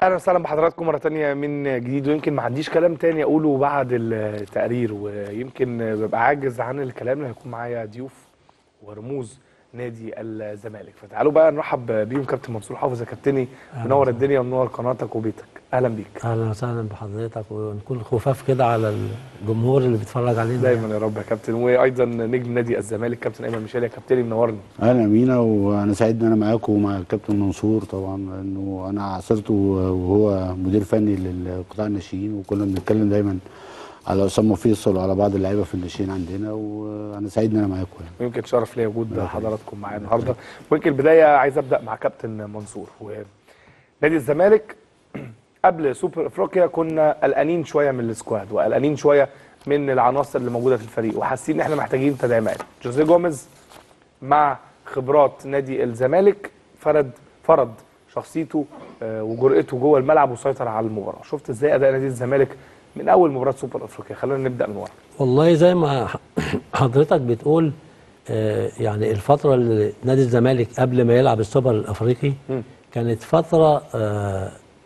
اهلا وسهلا بحضراتكم مره تانية من جديد ويمكن ما عنديش كلام تاني اقوله بعد التقرير ويمكن ببقى عاجز عن الكلام اللي هيكون معايا ضيوف ورموز نادي الزمالك فتعالوا بقى نرحب بيهم كابتن منصور حافظ يا كابتني منور الدنيا ومنور قناتك وبيتك اهلا بيك اهلا وسهلا بحضرتك ونكون خفاف كده على الجمهور اللي بيتفرج علينا دايما يا رب يا كابتن وايضا نجم نادي الزمالك كابتن ايمن ميشيل يا كابتني منورني اهلا بينا وانا سعيد ان انا معاكم ومع الكابتن منصور طبعا لانه انا عاصرته وهو مدير فني للقطاع الناشئين وكنا بنتكلم دايما على اسامه فيصل وعلى بعض اللعيبه في الناشئين عندنا وانا سعيد ان انا معاكم يعني. ويمكن شرف ليا وجود حضراتكم معايا النهارده ويمكن البدايه عايز ابدا مع كابتن منصور ونادي الزمالك قبل سوبر افريقيا كنا قلقانين شويه من السكواد وقلقانين شويه من العناصر اللي موجوده في الفريق وحاسين ان احنا محتاجين تدعيمات جوزيه جوميز مع خبرات نادي الزمالك فرد فرض شخصيته وجرأته جوه الملعب وسيطر على المباراه شفت ازاي اداء نادي الزمالك من اول مباراه سوبر افريقيا خلينا نبدا من ورا والله زي ما حضرتك بتقول آه يعني الفتره اللي نادي الزمالك قبل ما يلعب السوبر الافريقي م. كانت فتره آه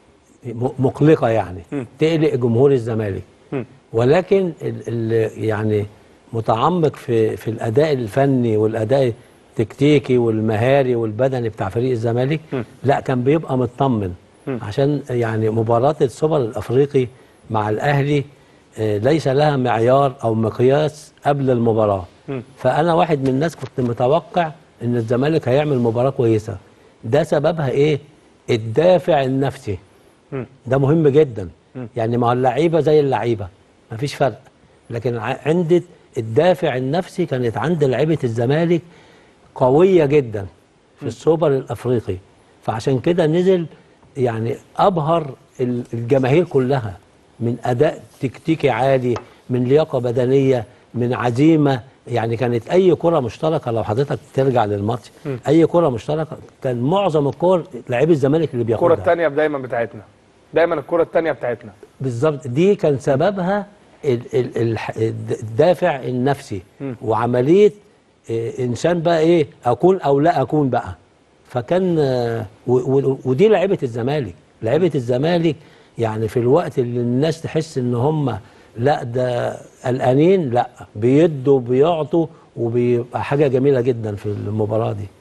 مقلقه يعني م. تقلق جمهور الزمالك م. ولكن اللي يعني متعمق في في الاداء الفني والاداء التكتيكي والمهاري والبدني بتاع فريق الزمالك م. لا كان بيبقى مطمن عشان يعني مباراه السوبر الافريقي مع الاهلي ليس لها معيار او مقياس قبل المباراه م. فانا واحد من الناس كنت متوقع ان الزمالك هيعمل مباراه كويسه ده سببها ايه الدافع النفسي م. ده مهم جدا م. يعني مع اللعيبه زي اللعيبه مفيش فرق لكن عند الدافع النفسي كانت عند لعيبه الزمالك قويه جدا في السوبر الافريقي فعشان كده نزل يعني ابهر الجماهير كلها من اداء تكتيكي عالي من لياقه بدنيه من عزيمه يعني كانت اي كره مشتركه لو حضرتك ترجع للماتش اي كره مشتركه كان معظم الكور لعيب الزمالك اللي بياخدها الكره الثانيه دايما بتاعتنا دايما الكره الثانيه بتاعتنا بالظبط دي كان سببها ال ال الدافع النفسي م. وعمليه انسان بقى ايه اكون او لا اكون بقى فكان ودي لعيبه الزمالك لعيبه الزمالك يعني في الوقت اللي الناس تحس ان هم لا ده قلقانين لا بيدوا بيعطوا وبيبقى حاجه جميله جدا في المباراه دي